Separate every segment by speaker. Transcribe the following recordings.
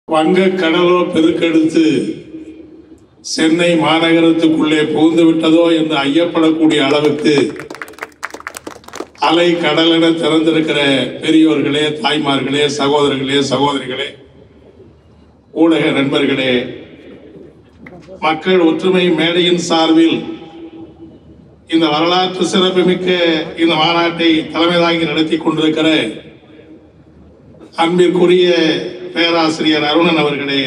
Speaker 1: வங்கக் கடலோ பெருக்கெடுத்து சென்னை மாநகரத்துக்குள்ளே புகுந்து விட்டதோ என்று ஐயப்படக்கூடிய அளவுக்கு அலை கடலென திறந்திருக்கிற பெரியோர்களே தாய்மார்களே சகோதரர்களே சகோதரிகளே ஊடக நண்பர்களே மக்கள் ஒற்றுமை மேடையின் சார்பில் இந்த வரலாற்று சிறப்புமிக்க இந்த மாநாட்டை தலைமை தாங்கி நடத்தி கொண்டிருக்கிற அன்பிற்குரிய பேராசிரியர் அருணன் அவர்களே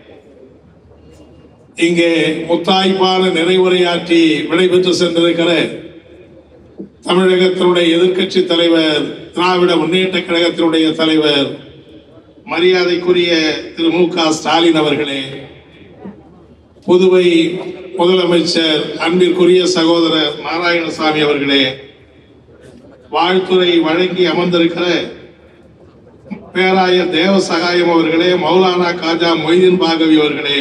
Speaker 1: இங்கே முத்தாய்ப்பான நிறைவுரையாற்றி விடைபெற்று சென்றிருக்கிற தமிழகத்தினுடைய எதிர்க்கட்சி தலைவர் திராவிட முன்னேற்ற கழகத்தினுடைய தலைவர் மரியாதைக்குரிய திரு மு க ஸ்டாலின் அவர்களே புதுவை முதலமைச்சர் அன்பிற்குரிய சகோதரர் நாராயணசாமி அவர்களே வாழ்த்துறை வழங்கி அமர்ந்திருக்கிற பேராயர் தேவசகாயம் அவர்களே மௌலானா காஜா மொய்தீன் பாகவி அவர்களே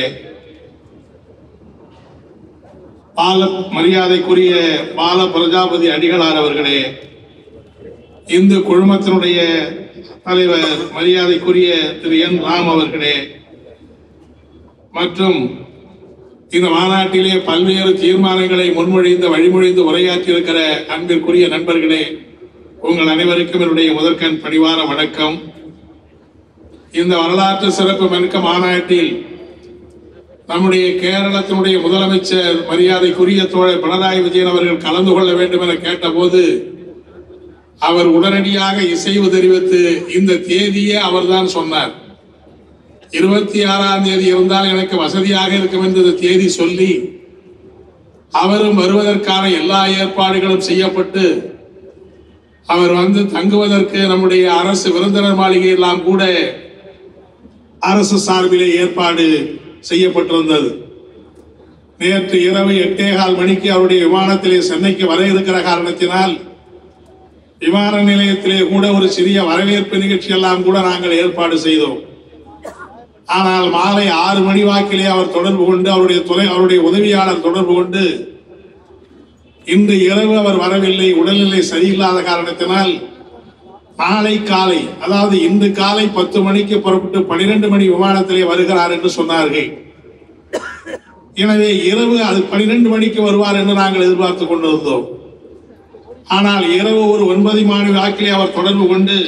Speaker 1: பால மரியாதைக்குரிய பால பிரஜாபதி அடிகளார் அவர்களே இந்து குழுமத்தினுடைய தலைவர் மரியாதைக்குரிய திரு என் ராம் அவர்களே மற்றும் இந்த மாநாட்டிலே பல்வேறு தீர்மானங்களை முன்மொழிந்து வழிமொழிந்து உரையாற்றியிருக்கிற அன்பிற்குரிய நண்பர்களே உங்கள் அனைவருக்கும் என்னுடைய முதற்கண் பணிவான வணக்கம் இந்த வரலாற்று சிறப்பு மிக்க மாநாட்டில் நம்முடைய கேரளத்தினுடைய முதலமைச்சர் மரியாதைக்குரிய தோழர் பினராயி விஜயன் அவர்கள் கலந்து கொள்ள வேண்டும் என கேட்டபோது அவர் உடனடியாக இசைவு தெரிவித்து இந்த தேதியே அவர்தான் சொன்னார் இருபத்தி ஆறாம் தேதி இருந்தால் எனக்கு வசதியாக இருக்கும் என்று இந்த தேதி சொல்லி அவரும் வருவதற்கான எல்லா ஏற்பாடுகளும் செய்யப்பட்டு அவர் வந்து தங்குவதற்கு நம்முடைய அரசு விருந்தினர் மாளிகை எல்லாம் கூட அரசு சார்பிலே ஏற்பாடு செய்யப்பட்டிருந்தது நேற்று இரவு எட்டேகால் மணிக்கு அவருடைய விமானத்திலே சென்னைக்கு வர இருக்கிற காரணத்தினால் விமான நிலையத்திலே கூட ஒரு சிறிய வரவேற்பு நிகழ்ச்சி எல்லாம் கூட நாங்கள் ஏற்பாடு செய்தோம் ஆனால் மாலை ஆறு மணி வாக்கிலே அவர் தொடர்பு கொண்டு அவருடைய துறை அவருடைய உதவியாளர் தொடர்பு கொண்டு இன்று இரவு அவர் வரவில்லை உடல்நிலை சரியில்லாத காரணத்தினால் நாளை காலை அதாவது இன்று காலை பத்து மணிக்கு புறப்பட்டு பனிரெண்டு மணி விமானத்திலே வருகிறார் என்று சொன்னார்கள் எனவே இரவு அது பனிரெண்டு மணிக்கு வருவார் என்று நாங்கள் எதிர்பார்த்து கொண்டிருந்தோம் ஆனால் இரவு ஒரு ஒன்பது மணி வாக்கிலே அவர் தொடர்பு கொண்டு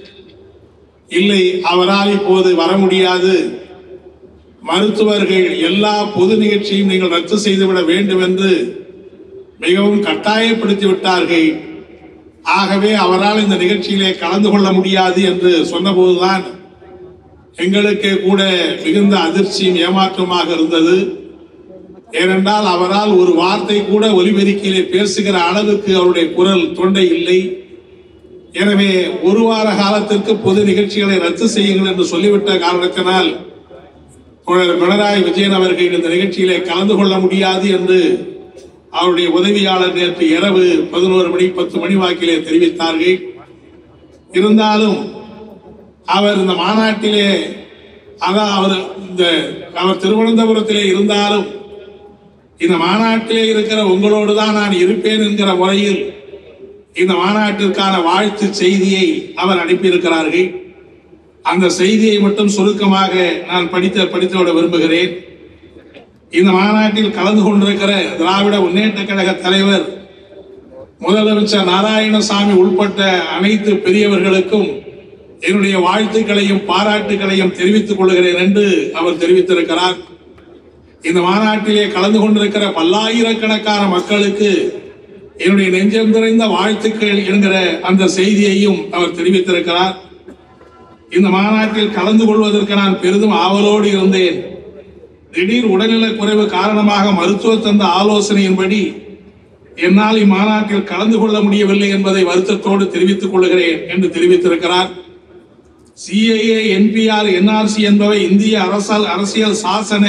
Speaker 1: இல்லை அவரால் இப்போது வர முடியாது மருத்துவர்கள் எல்லா பொது நிகழ்ச்சியும் நீங்கள் ரத்து செய்துவிட வேண்டும் என்று மிகவும் கட்டாயப்படுத்தி விட்டார்கள் ஆகவே அவரால் இந்த நிகழ்ச்சியிலே கலந்து கொள்ள முடியாது என்று சொன்னபோதுதான் எங்களுக்கு கூட மிகுந்த அதிர்ச்சியும் ஏமாற்றமாக இருந்தது ஏனென்றால் அவரால் ஒரு வார்த்தை கூட ஒலிபெருக்கியிலே பேசுகிற அளவுக்கு அவருடைய குரல் தொண்டை இல்லை எனவே ஒரு வார காலத்திற்கு பொது நிகழ்ச்சிகளை ரத்து செய்யுங்கள் என்று சொல்லிவிட்ட காரணத்தினால் தோழர் பினராயி விஜயன் அவர்கள் இந்த நிகழ்ச்சியிலே கலந்து கொள்ள முடியாது என்று அவருடைய உதவியாளர் நேற்று இரவு பதினோரு மணி பத்து மணி வாக்கிலே தெரிவித்தார்கள் இருந்தாலும் அவர் இந்த மாநாட்டிலே அதான் அவர் இந்த அவர் திருவனந்தபுரத்திலே இருந்தாலும் இந்த மாநாட்டிலே இருக்கிற உங்களோடு தான் நான் இருப்பேன் என்கிற முறையில் இந்த மாநாட்டிற்கான வாழ்த்து செய்தியை அவர் அனுப்பியிருக்கிறார்கள் அந்த செய்தியை மட்டும் சுருக்கமாக நான் படித்த படித்துவிட விரும்புகிறேன் இந்த மாநாட்டில் கலந்து கொண்டிருக்கிற திராவிட முன்னேற்ற கழக தலைவர் முதலமைச்சர் நாராயணசாமி உள்பட்ட அனைத்து பெரியவர்களுக்கும் என்னுடைய வாழ்த்துக்களையும் பாராட்டுகளையும் தெரிவித்துக் கொள்கிறேன் என்று அவர் தெரிவித்திருக்கிறார் இந்த மாநாட்டிலே கலந்து கொண்டிருக்கிற பல்லாயிரக்கணக்கான மக்களுக்கு என்னுடைய நெஞ்சம் நிறைந்த வாழ்த்துக்கள் என்கிற அந்த செய்தியையும் அவர் தெரிவித்திருக்கிறார் இந்த மாநாட்டில் கலந்து கொள்வதற்கு நான் பெரிதும் ஆவலோடு இருந்தேன் திடீர் உடல்நலக் குறைவு காரணமாக மருத்துவர் தந்த ஆலோசனையின்படி என்னால் இம்மாநாட்டில் கலந்து கொள்ள முடியவில்லை என்பதை வருத்தத்தோடு தெரிவித்துக் கொள்கிறேன் என்று தெரிவித்திருக்கிறார் சிஐஏ என்பிஆர் என்ஆர்சி என்பவை இந்திய அரசால் அரசியல் சாசன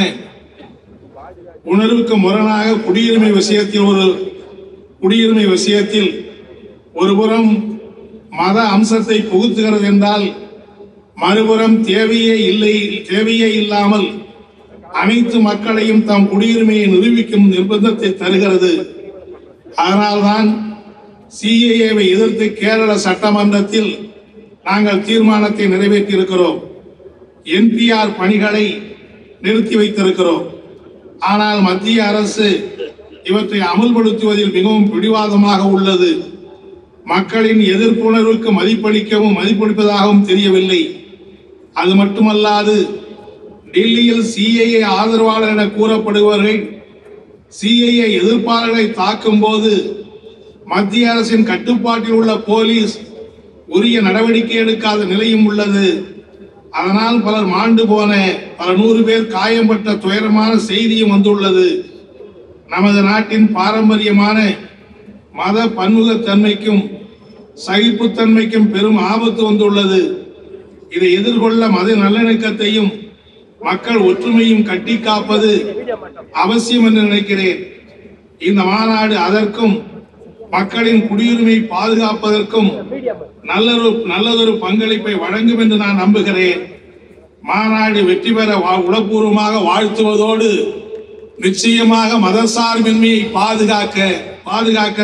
Speaker 1: உணர்வுக்கு முரணாக குடியுரிமை விஷயத்தில் ஒரு குடியுரிமை விஷயத்தில் ஒருபுறம் மத அம்சத்தை புகுத்துகிறது என்றால் மறுபுறம் தேவையே இல்லை தேவையே இல்லாமல் அனைத்து மக்களையும் தம் குடியுரிமையை நிரூபிக்கும் நிர்பந்தத்தை தருகிறது அதனால்தான் சிஏஏவை எதிர்த்து கேரள சட்டமன்றத்தில் நாங்கள் தீர்மானத்தை நிறைவேற்றி இருக்கிறோம் என்பிஆர் பணிகளை நிறுத்தி வைத்திருக்கிறோம் ஆனால் மத்திய அரசு இவற்றை அமல்படுத்துவதில் மிகவும் பிடிவாதமாக உள்ளது மக்களின் எதிர்ப்புணர்வுக்கு மதிப்பளிக்கவும் மதிப்பளிப்பதாகவும் தெரியவில்லை அது மட்டுமல்லாது டெல்லியில் சிஐஏ ஆதரவாளர் என கூறப்படுபவர்கள் சிஐஏ எதிர்ப்பாளர்களை தாக்கும் போது மத்திய அரசின் கட்டுப்பாட்டில் உள்ள போலீஸ் உரிய நடவடிக்கை எடுக்காத நிலையும் உள்ளது அதனால் பலர் மாண்டு போன பல நூறு பேர் காயம்பட்ட துயரமான செய்தியும் வந்துள்ளது நமது நாட்டின் பாரம்பரியமான மத பன்முகத்தன்மைக்கும் சகிப்புத்தன்மைக்கும் பெரும் ஆபத்து வந்துள்ளது இதை எதிர்கொள்ள மத நல்லிணக்கத்தையும் மக்கள் ஒற்றுமையும் கட்டி காப்பது அவசியம் என்று நினைக்கிறேன் இந்த மாநாடு அதற்கும் மக்களின் குடியுரிமை பாதுகாப்பதற்கும் நல்லொரு நல்லதொரு பங்களிப்பை வழங்கும் என்று நான் நம்புகிறேன் மாநாடு வெற்றி பெற வா- உளப்பூர்வமாக வாழ்த்துவதோடு நிச்சயமாக மதசார்பின்மையை பாதுகாக்க பாதுகாக்கிற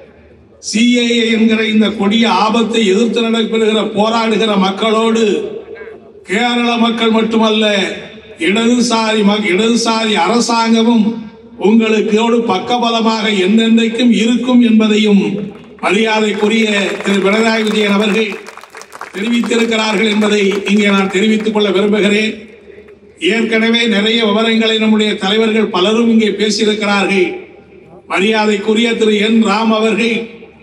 Speaker 1: சிஏஏ என்கிற இந்த கொடிய ஆபத்தை எதிர்த்து நடைபெறுகிற போராடுகிற மக்களோடு கேரள மக்கள் மட்டுமல்ல இடதுசாரி மக்- இடதுசாரி அரசாங்கமும் உங்களுக்கோடு பக்கபலமாக என்னென்றைக்கும் இருக்கும் என்பதையும் மரியாதைக்குரிய திரு பினராயி விஜயன் அவர்கள் தெரிவித்திருக்கிறார்கள் என்பதை இங்கே நான் தெரிவித்துக் கொள்ள விரும்புகிறேன் ஏற்கனவே நிறைய விவரங்களை நம்முடைய தலைவர்கள் பலரும் இங்கே பேசியிருக்கிறார்கள் மரியாதைக்குரிய திரு என் ராம் அவர்கள்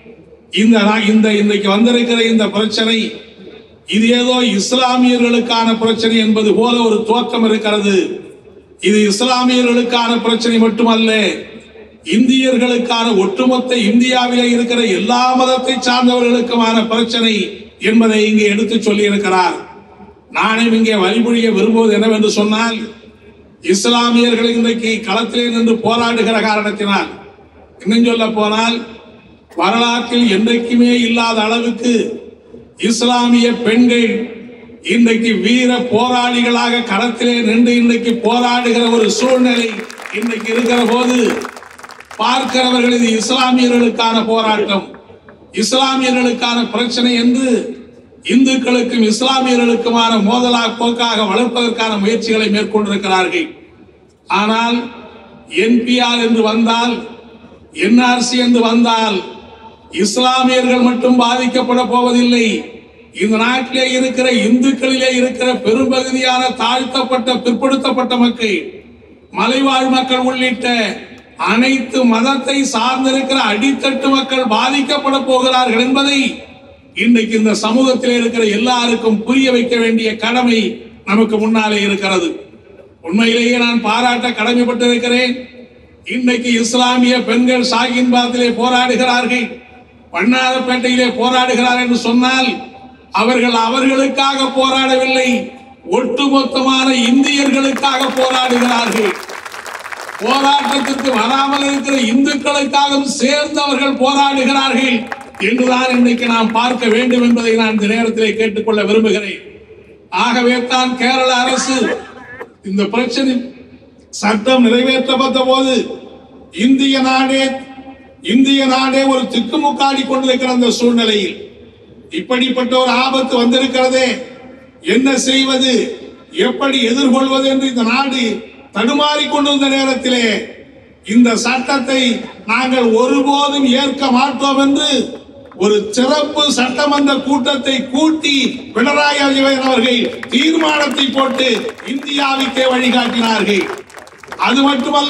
Speaker 1: இந்த நா- இந்த இன்றைக்கு வந்திருக்கிற இந்த பிரச்சனை இது ஏதோ இஸ்லாமியர்களுக்கான பிரச்சனை என்பது போல ஒரு தோற்றம் இருக்கிறது இது இஸ்லாமியர்களுக்கான பிரச்சனை மட்டுமல்ல இந்தியர்களுக்கான ஒட்டுமொத்த இந்தியாவிலே இருக்கிற எல்லா மதத்தை சார்ந்தவர்களுக்குமான பிரச்சனை என்பதை இங்கே எடுத்து சொல்லி இருக்கிறார் நானும் இங்கே வழிமொழிய விரும்புவது என்னவென்று சொன்னால் இஸ்லாமியர்கள் இன்றைக்கு களத்திலே நின்று போராடுகிற காரணத்தினால் இன்னும் சொல்ல போனால் வரலாற்றில் என்றைக்குமே இல்லாத அளவுக்கு இஸ்லாமிய பெண்கள் இன்றைக்கு வீர போராளிகளாக களத்திலே நின்று இன்றைக்கு போராடுகிற ஒரு சூழ்நிலை இன்றைக்கு இருக்கிற போது பார்க்கிறவர்கள் இது இஸ்லாமியர்களுக்கான போராட்டம் இஸ்லாமியர்களுக்கான பிரச்சனை என்று இந்துக்களுக்கும் இஸ்லாமியர்களுக்குமான மோதலா போக்காக வளர்ப்பதற்கான முயற்சிகளை மேற்கொண்டிருக்கிறார்கள் ஆனால் என்பிஆர் என்று வந்தால் என்ஆர்சி என்று வந்தால் இஸ்லாமியர்கள் மட்டும் பாதிக்கப்பட போவதில்லை இந்த நாட்டிலே இருக்கிற இந்துக்களிலே இருக்கிற பெரும்பகுதியான தாழ்த்தப்பட்ட பிற்படுத்தப்பட்ட மக்கள் மலைவாழ் மக்கள் உள்ளிட்ட அனைத்து மதத்தை சார்ந்திருக்கிற அடித்தட்டு மக்கள் பாதிக்கப்பட போகிறார்கள் என்பதை இன்றைக்கு இந்த சமூகத்தில் இருக்கிற எல்லாருக்கும் புரிய வைக்க வேண்டிய கடமை நமக்கு முன்னாலே இருக்கிறது உண்மையிலேயே நான் பாராட்ட கடமைப்பட்டிருக்கிறேன் இன்றைக்கு இஸ்லாமிய பெண்கள் ஷாகின்பாத்திலே போராடுகிறார்கள் வண்ணாரப்பேட்டையிலே போராடுகிறார் என்று சொன்னால் அவர்கள் அவர்களுக்காக போராடவில்லை ஒட்டுமொத்தமான இந்தியர்களுக்காக போராடுகிறார்கள் போராட்டத்திற்கு வராமல் இருக்கிற இந்துக்களுக்காகவும் சேர்ந்து அவர்கள் போராடுகிறார்கள் என்றுதான் இன்றைக்கு நாம் பார்க்க வேண்டும் என்பதை நான் இந்த நேரத்திலே கேட்டுக்கொள்ள விரும்புகிறேன் ஆகவே தான் கேரள அரசு இந்த பிரச்சனை சட்டம் நிறைவேற்றப்பட்ட போது இந்திய நாடே இந்திய நாடே ஒரு திக்குமுக்காடி கொண்டிருக்கிற அந்த சூழ்நிலையில் இப்படிப்பட்ட ஒரு ஆபத்து வந்திருக்கிறதே என்ன செய்வது எப்படி எதிர்கொள்வது என்று இந்த நாடு தடுமாறிக் கொண்டிருந்த நேரத்திலே இந்த சட்டத்தை நாங்கள் ஒருபோதும் ஏற்க மாட்டோம் என்று ஒரு சிறப்பு சட்டமன்ற கூட்டத்தை கூட்டி பினராயி விஜயன் அவர்கள் தீர்மானத்தை போட்டு இந்தியாவுக்கே வழிகாட்டினார்கள் அது மட்டுமல்ல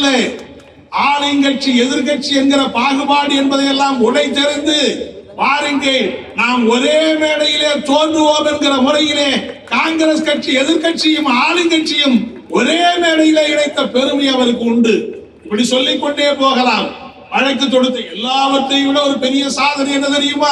Speaker 1: ஆளுங்கட்சி எதிர்க்கட்சி என்கிற பாகுபாடு என்பதையெல்லாம் உடைத்தெறிந்து பாருங்கள் நாம் ஒரே மேடையிலே தோன்றுவோம் என்கிற முறையிலே காங்கிரஸ் கட்சி எதிர்க்கட்சியும் ஆளுங்கட்சியும் ஒரே மேடையிலே இணைத்த பெருமை அவருக்கு உண்டு இப்படி சொல்லிக் கொண்டே போகலாம் வழக்கு தொடுத்த எல்லாவற்றையும் விட ஒரு பெரிய சாதனை என்ன தெரியுமா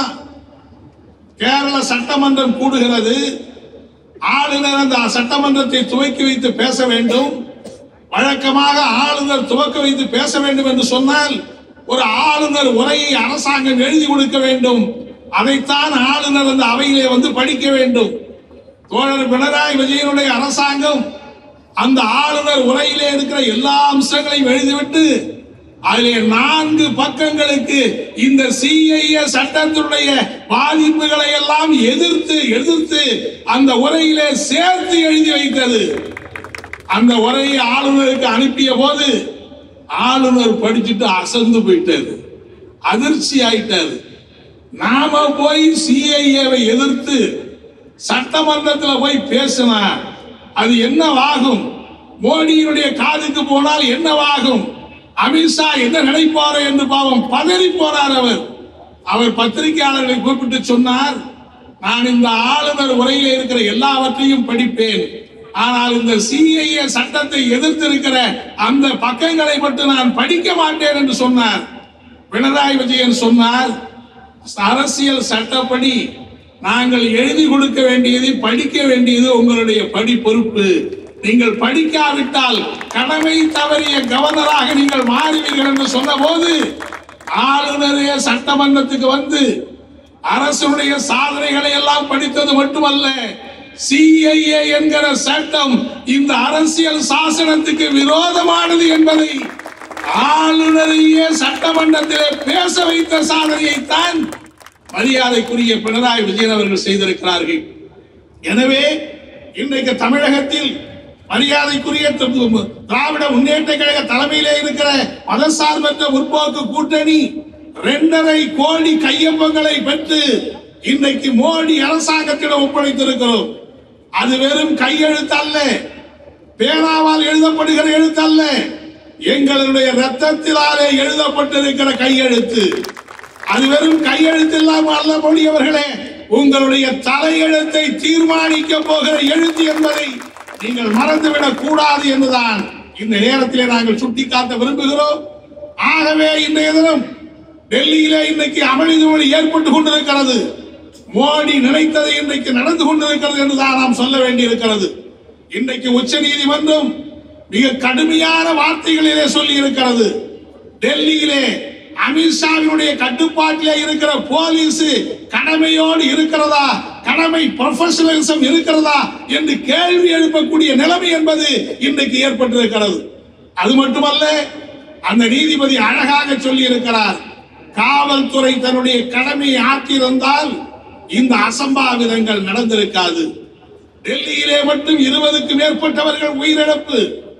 Speaker 1: கேரள சட்டமன்றம் கூடுகிறது ஆளுநர் அந்த சட்டமன்றத்தை துவக்கி வைத்து பேச வேண்டும் வழக்கமாக ஆளுநர் துவக்க வைத்து பேச வேண்டும் என்று சொன்னால் ஒரு ஆளுநர் உரையை அரசாங்கம் எழுதி கொடுக்க வேண்டும் அதைத்தான் ஆளுநர் அந்த அவையிலே வந்து படிக்க வேண்டும் தோழர் பினராயி விஜயனுடைய அரசாங்கம் அந்த ஆளுநர் உரையிலே இருக்கிற எல்லா அம்சங்களையும் எழுதிவிட்டு அதிலே நான்கு பக்கங்களுக்கு இந்த சிஐஏ சட்டத்தினுடைய பாதிப்புகளை எல்லாம் எதிர்த்து எதிர்த்து அந்த உரையிலே சேர்த்து எழுதி வைத்தது அந்த உரையை ஆளுநருக்கு அனுப்பிய போது ஆளுநர் படிச்சுட்டு அசந்து போயிட்டாரு அதிர்ச்சி ஆயிட்டாரு நாம போய் சிஐஏவை எதிர்த்து சட்டமன்றத்தில் போய் பேசினா அது என்னவாகும் மோடியினுடைய காதுக்கு போனால் என்னவாகும் அமித்ஷா என்ன நினைப்பாரோ என்று பாவம் பதறி போனார் அவர் அவர் பத்திரிகையாளர்களை கூப்பிட்டு சொன்னார் நான் இந்த ஆளுநர் உரையில் இருக்கிற எல்லாவற்றையும் படிப்பேன் ஆனால் இந்த சிஐஏ சட்டத்தை எதிர்த்து இருக்கிற அந்த பக்கங்களை மட்டும் நான் படிக்க மாட்டேன் என்று சொன்னார் பினராயி விஜயன் சொன்னார் அரசியல் சட்டப்படி நாங்கள் எழுதி கொடுக்க வேண்டியது படிக்க வேண்டியது உங்களுடைய படி பொறுப்பு நீங்கள் படிக்காவிட்டால் கடமை தவறிய கவர்னராக நீங்கள் மாறுவீர்கள் என்று சொன்னபோது ஆளுநரே சட்டமன்றத்துக்கு வந்து அரசுடைய சாதனைகளை எல்லாம் படித்தது மட்டுமல்ல சிஐஏ என்கிற சட்டம் இந்த அரசியல் சாசனத்துக்கு விரோதமானது என்பதை ஆளுநரையே சட்டமன்றத்திலே பேச வைத்த சாதனையை தான் மரியாதைக்குரிய பினராயி விஜயன் அவர்கள் செய்திருக்கிறார்கள் எனவே இன்றைக்கு தமிழகத்தில் மரியாதைக்குரிய தி- திராவிட முன்னேற்ற கழக தலைமையிலே இருக்கிற மதசார்பற்ற முற்போக்கு கூட்டணி இரண்டரை கோடி கையொப்பங்களை பெற்று இன்றைக்கு மோடி அரசாங்கத்திடம் ஒப்படைத்திருக்கிறோம் அது வெறும் கையெழுத்து அல்ல பேனாவால் எழுதப்படுகிற எழுத்து அல்ல எங்களுடைய ரத்தத்தினாலே எழுதப்பட்டிருக்கிற கையெழுத்து அது வெறும் கையெழுத்து இல்லாமல் அல்ல மோடி அவர்களே உங்களுடைய தலையெழுத்தை தீர்மானிக்க போகிற எழுத்து என்பதை நீங்கள் மறந்துவிடக் கூடாது என்றுதான் இந்த நேரத்திலே நாங்கள் சுட்டிக்காட்ட விரும்புகிறோம் ஆகவே இன்றைய தினம் டெல்லியிலே இன்னைக்கு அமளிதுமணி ஏற்பட்டு கொண்டிருக்கிறது மோடி நினைத்தது இன்றைக்கு நடந்து கொண்டிருக்கிறது என்றுதான் நாம் சொல்ல வேண்டியிருக்கிறது இன்றைக்கு உச்ச நீதிமன்றம் மிக கடுமையான வார்த்தைகளிலே சொல்லி இருக்கிறது டெல்லியிலே அமித்ஷாவினுடைய கட்டுப்பாட்டிலே இருக்கிற போலீஸ் கடமையோடு இருக்கிறதா கடமை ப்ரொஃபஷனலிசம் இருக்கிறதா என்று கேள்வி எழுப்பக்கூடிய நிலைமை என்பது இன்றைக்கு ஏற்பட்டிருக்கிறது அது மட்டுமல்ல அந்த நீதிபதி அழகாக சொல்லி இருக்கிறார் காவல்துறை தன்னுடைய கடமையை ஆற்றியிருந்தால் இந்த அசம்பாவிதங்கள் நடந்திருக்காது டெல்லியிலே மட்டும் இருபதுக்கு மேற்பட்டவர்கள் உயிரிழப்பு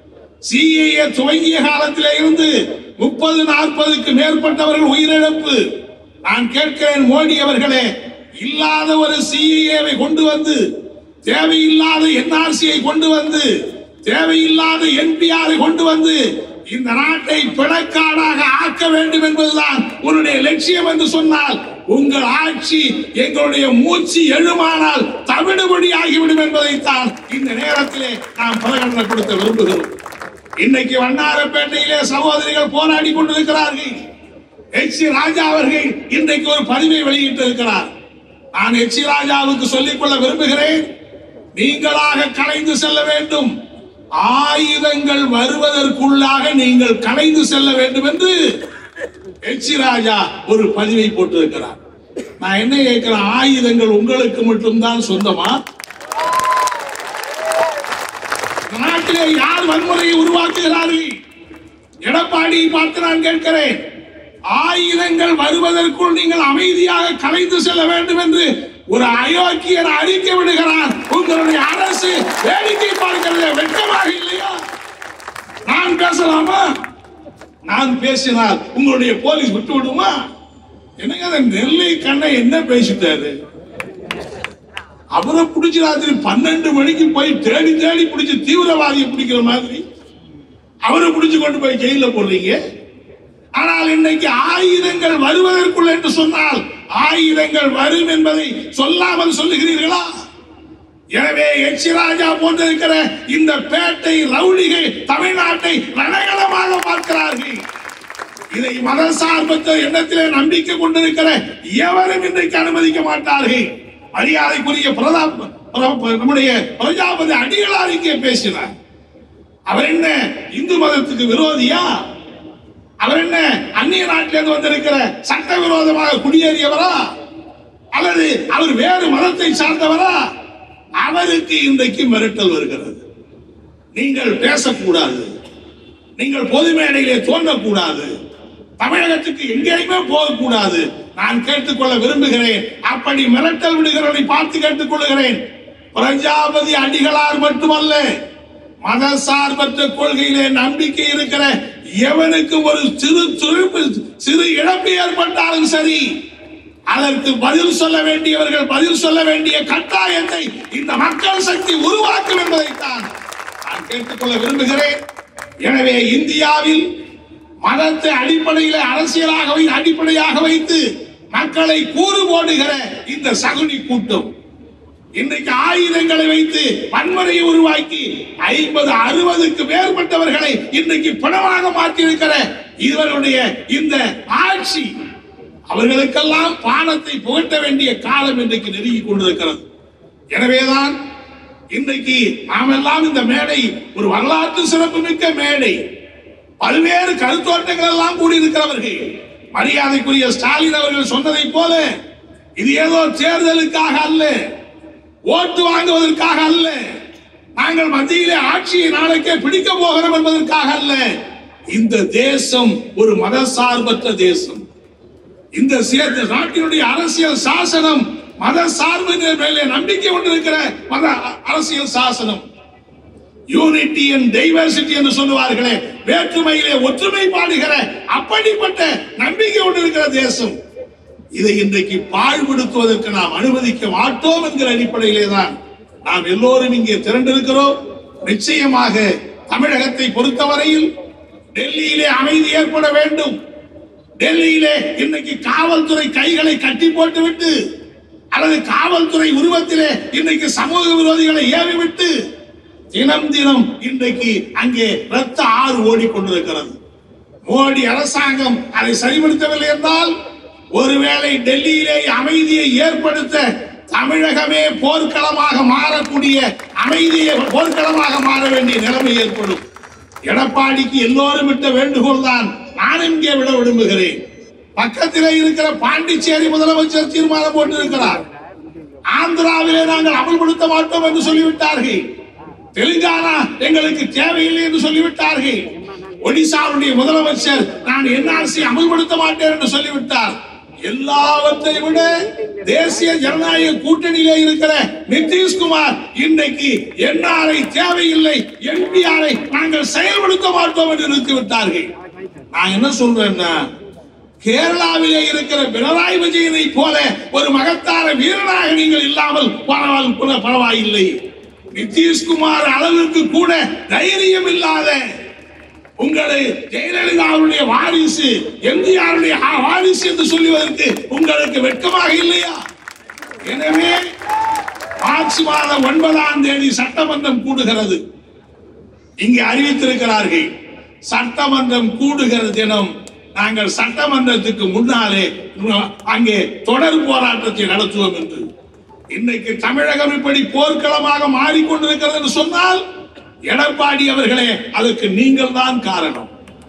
Speaker 1: சிஏஏ துவங்கிய காலத்திலே இருந்து முப்பது நாற்பதுக்கு மேற்பட்டவர்கள் உயிரிழப்பு நான் கேட்கிறேன் மோடி அவர்களே இல்லாத ஒரு சிஏஏவை கொண்டு வந்து தேவையில்லாத என்ஆர்சியை கொண்டு வந்து தேவையில்லாத என்பிஆரை கொண்டு வந்து இந்த நாட்டை பிணக்காடாக ஆக்க வேண்டும் என்பதுதான் உன்னுடைய லட்சியம் என்று சொன்னால் உங்கள் ஆட்சி எங்களுடைய மூச்சு எழுமானால் தவிடுபடி ஆகிவிடும் என்பதைத்தான் இந்த நேரத்திலே நாம் பிரகடனப்படுத்த விரும்புகிறோம் இன்னைக்கு வண்ணாரப்பேட்டையிலே சகோதரிகள் போராடி கொண்டிருக்கிறார்கள் எச் சி ராஜா அவர்கள் இன்றைக்கு ஒரு பதிவை வெளியிட்டு இருக்கிறார் நான் எச் சி ராஜாவுக்கு சொல்லிக்கொள்ள விரும்புகிறேன் நீங்களாக கலைந்து செல்ல வேண்டும் ஆயுதங்கள் வருவதற்குள்ளாக நீங்கள் கலைந்து செல்ல வேண்டும் என்று எச் சி ராஜா ஒரு பதிவை போட்டிருக்கிறார் நான் என்ன கேட்கிறேன் ஆயுதங்கள் உங்களுக்கு மட்டும்தான் சொந்தமா நாட்டிலே யார் வன்முறையை உருவாக்குகிறார்கள் எடப்பாடி பார்த்து நான் கேட்கிறேன் ஆயுதங்கள் வருவதற்குள் நீங்கள் அமைதியாக கலைந்து செல்ல வேண்டும் என்று ஒரு அயோக்கியர் அறிக்கை விடுகிறார் உங்களுடைய அரசு வேடிக்கை பார்க்கிறது வெட்கமாக இல்லையா நான் பேசலாமா நான் பேசினால் உங்களுடைய போலீஸ் விட்டு விடுமா என்னங்க அந்த நெல்லை கண்ணை என்ன பேசிட்டாரு அவரை பிடிச்சி ராத்திரி பன்னெண்டு மணிக்கு போய் தேடி தேடி பிடிச்சி தீவிரவாதியை பிடிக்கிற மாதிரி அவரை பிடிச்சு கொண்டு போய் ஜெயில போடுறீங்க ஆனால் இன்னைக்கு ஆயுதங்கள் வருவதற்குள் என்று சொன்னால் ஆயுதங்கள் வரும் என்பதை சொல்லாமல் சொல்லுகிறீர்களா எனவே எச் ராஜா போன்றிருக்கிற இந்த பேட்டை ரவுடிகள் தமிழ்நாட்டை ரணகலமாக பார்க்கிறார்கள் இதை மதசார்பற்ற எண்ணத்திலே நம்பிக்கை கொண்டிருக்கிற எவரும் இன்றைக்கு அனுமதிக்க மாட்டார்கள் மரியாதைக்குரிய பிரதாப் பிர- நம்முடைய பிரஜாபதி அடிகளார் இங்கே பேசினார் அவர் என்ன இந்து மதத்துக்கு விரோதியா அவர் என்ன அந்நிய நாட்டிலிருந்து வந்திருக்கிற சட்டவிரோதமாக குடியேறியவரா அல்லது அவர் வேறு மதத்தை சார்ந்தவரா அவருக்கு இன்றைக்கு மிரட்டல் வருகிறது நீங்கள் பேசக்கூடாது நீங்கள் பொது மேடையிலே தோன்றக்கூடாது தமிழகத்துக்கு எங்கேயுமே போகக்கூடாது நான் கேட்டுக்கொள்ள விரும்புகிறேன் அப்படி மிரட்டல் விடுகிறவனை பார்த்து கேட்டுக்கொள்கிறேன் பிரஜாபதி அடிகளார் மட்டுமல்ல மத சார்பற்ற கொள்கையிலே நம்பிக்கை இருக்கிற எவனுக்கு ஒரு சிறு துருப்பு சிறு இழப்பு ஏற்பட்டாலும் சரி அதற்கு பதில் சொல்ல வேண்டியவர்கள் பதில் சொல்ல வேண்டிய கட்டாயத்தை இந்த மக்கள் சக்தி உருவாக்கும் என்பதைத்தான் நான் கேட்டுக்கொள்ள விரும்புகிறேன் எனவே இந்தியாவில் மதத்தை அடிப்படையில் அரசியலாக வை- அடிப்படையாக வைத்து மக்களை கூறு போடுகிற இந்த சகுனி கூட்டம் இன்றைக்கு ஆயுதங்களை வைத்து வன்முறையை உருவாக்கி ஐம்பது அறுபதுக்கு மேற்பட்டவர்களை இன்றைக்கு பணமாக மாற்றியிருக்கிற இவருடைய இந்த ஆட்சி அவர்களுக்கெல்லாம் பானத்தை புகட்ட வேண்டிய காலம் இன்றைக்கு நெருங்கி கொண்டிருக்கிறது எனவேதான் இன்றைக்கு நாம் எல்லாம் இந்த மேடை ஒரு வரலாற்று சிறப்புமிக்க மேடை பல்வேறு கருத்தோட்டங்கள் எல்லாம் கூடியிருக்கிறவர்கள் மரியாதைக்குரிய ஸ்டாலின் அவர்கள் சொன்னதைப் போல இது ஏதோ தேர்தலுக்காக அல்ல ஓட்டு வாங்குவதற்காக அல்ல நாங்கள் மத்தியிலே ஆட்சியை நாளைக்கே பிடிக்க போகிறோம் என்பதற்காக அல்ல இந்த தேசம் ஒரு மதசார்பற்ற தேசம் இந்த சே- நாட்டினுடைய அரசியல் சாசனம் மத சார்பின் மேலே நம்பிக்கை கொண்டிருக்கிற மத அ- அரசியல் சாசனம் யூனிட்டி அண்ட் டைவர்சிட்டி என்று சொல்லுவார்களே வேற்றுமையிலே ஒற்றுமை பாடுகிற அப்படிப்பட்ட நம்பிக்கை கொண்டிருக்கிற தேசம் இதை இன்றைக்கு பாழ்படுத்துவதற்கு நாம் அனுமதிக்க மாட்டோம் என்கிற அடிப்படையிலே தான் நாம் எல்லோரும் இங்கே திரண்டிருக்கிறோம் நிச்சயமாக தமிழகத்தை பொறுத்தவரையில் டெல்லியிலே அமைதி ஏற்பட வேண்டும் டெல்லியிலே இன்னைக்கு காவல்துறை கைகளை கட்டி போட்டுவிட்டு அல்லது காவல்துறை உருவத்திலே இன்னைக்கு சமூக விரோதிகளை ஏவி விட்டு தினம் தினம் இன்றைக்கு அங்கே ரத்த ஆறு ஓடிக்கொண்டிருக்கிறது மோடி அரசாங்கம் அதை சரிபடுத்தவில்லை என்றால் ஒருவேளை டெல்லியிலே அமைதியை ஏற்படுத்த தமிழகமே போர்க்களமாக மாறக்கூடிய அமைதியை போர்க்களமாக மாற வேண்டிய நிலைமை ஏற்படும் எடப்பாடிக்கு எல்லோரும் விட்ட வேண்டுகோள் தான் நான் இங்கே விட விரும்புகிறேன் பக்கத்திலே இருக்கிற பாண்டிச்சேரி முதலமைச்சர் தீர்மானம் போட்டிருக்கிறார் ஆந்திராவிலே நாங்கள் அமல்படுத்த மாட்டோம் என்று சொல்லிவிட்டார்கள் தெலுங்கானா எங்களுக்கு தேவையில்லை என்று சொல்லிவிட்டார்கள் ஒடிசாவுடைய முதலமைச்சர் நான் என்ஆர்சி அமல்படுத்த மாட்டேன் என்று சொல்லிவிட்டார் எல்லாவற்றை விட தேசிய ஜனநாயக கூட்டணியிலே இருக்கிற நிதிஷ்குமார் இன்றைக்கு என்ஆர்ஐ தேவையில்லை என்பிஆரை நாங்கள் செயல்படுத்த மாட்டோம் என்று நிறுத்திவிட்டார்கள் நான் என்ன சொல்றேன்னா கேரளாவிலே இருக்கிற பினராயி விஜயனை போல ஒரு மகத்தான வீரனாக நீங்கள் இல்லாமல் பரவாயில் கூட பரவாயில்லை நிதிஷ்குமார் அளவுக்கு கூட தைரியம் இல்லாத உங்களை ஜெயலலிதாவுடைய வாரிசு எம்ஜிஆருடைய ஆ- வாரிசு என்று சொல்லுவதற்கு உங்களுக்கு வெட்கமாக இல்லையா எனவே மார்ச் மாதம் ஒன்பதாம் தேதி சட்டமன்றம் கூடுகிறது இங்கே அறிவித்திருக்கிறார்கள் சட்டமன்றம் கூடுகிற தினம் நாங்கள் சட்டமன்றத்துக்கு முன்னாலே அங்கே தொடர் போராட்டத்தை நடத்துவோம் என்று இன்னைக்கு தமிழகம் இப்படி போர்க்களமாக மாறிக்கொண்டிருக்கிறது என்று சொன்னால் எடப்பாடி அவர்களே அதற்கு நீங்கள் தான் காரணம்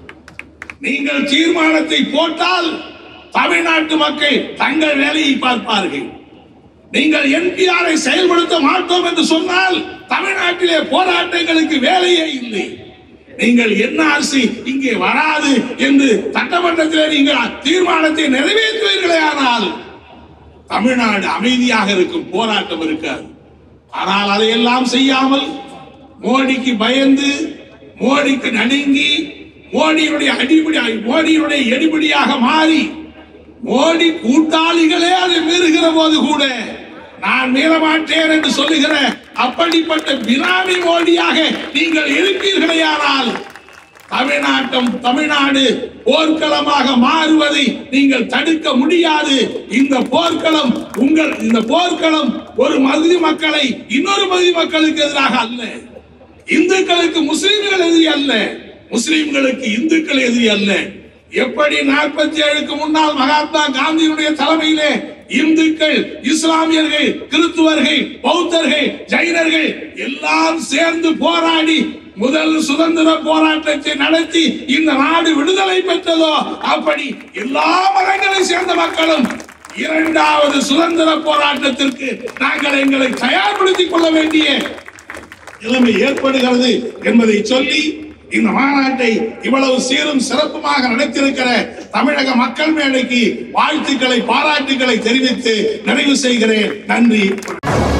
Speaker 1: நீங்கள் தீர்மானத்தை போட்டால் தமிழ்நாட்டு மக்கள் தங்கள் வேலையை பார்ப்பார்கள் நீங்கள் என்பிஆரை செயல்படுத்த மாட்டோம் என்று சொன்னால் தமிழ்நாட்டிலே போராட்டங்களுக்கு வேலையே இல்லை நீங்கள் என்ஆர்சி இங்கே வராது என்று சட்டமன்றத்திலே நீங்கள் தீர்மானத்தை நிறைவேற்றுவீர்களே ஆனால் தமிழ்நாடு அமைதியாக இருக்கும் போராட்டம் இருக்காது ஆனால் அதையெல்லாம் செய்யாமல் மோடிக்கு பயந்து மோடிக்கு நடுங்கி மோடியினுடைய அடிப்படி மோடியினுடைய எடுபடியாக மாறி மோடி கூட்டாளிகளே அதை மீறுகிற போது கூட நான் மீற மாட்டேன் என்று சொல்லுகிற அப்படிப்பட்ட பினாமி மோடியாக நீங்கள் இருப்பீர்களேயானால் தமிழ்நாட்டம் தமிழ்நாடு போர்க்களமாக மாறுவதை நீங்கள் தடுக்க முடியாது இந்த போர்க்களம் உங்கள் இந்த போர்க்களம் ஒரு மகுதி மக்களை இன்னொரு மகுதி மக்களுக்கு எதிராக அல்ல இந்துக்களுக்கு முஸ்லிம்கள் எதிரி அல்ல முஸ்லிம்களுக்கு இந்துக்கள் எதிரி அல்ல எப்படி நாற்பத்தி ஏழுக்கு முன்னால் மகாத்மா காந்தியினுடைய தலைமையிலே இந்துக்கள் இஸ்லாமியர்கள் கிறிஸ்துவர்கள் பௌத்தர்கள் ஜைனர்கள் எல்லாம் சேர்ந்து போராடி முதல் சுதந்திர போராட்டத்தை நடத்தி இந்த நாடு விடுதலை பெற்றதோ அப்படி எல்லா மதங்களை சேர்ந்த மக்களும் இரண்டாவது சுதந்திர போராட்டத்திற்கு நாங்கள் எங்களை தயார்படுத்திக் கொள்ள வேண்டிய நிலைமை ஏற்படுகிறது என்பதை சொல்லி இந்த மாநாட்டை இவ்வளவு சீரும் சிறப்புமாக நடத்தியிருக்கிற தமிழக மக்கள் மேடைக்கு வாழ்த்துக்களை பாராட்டுக்களை தெரிவித்து நிறைவு செய்கிறேன் நன்றி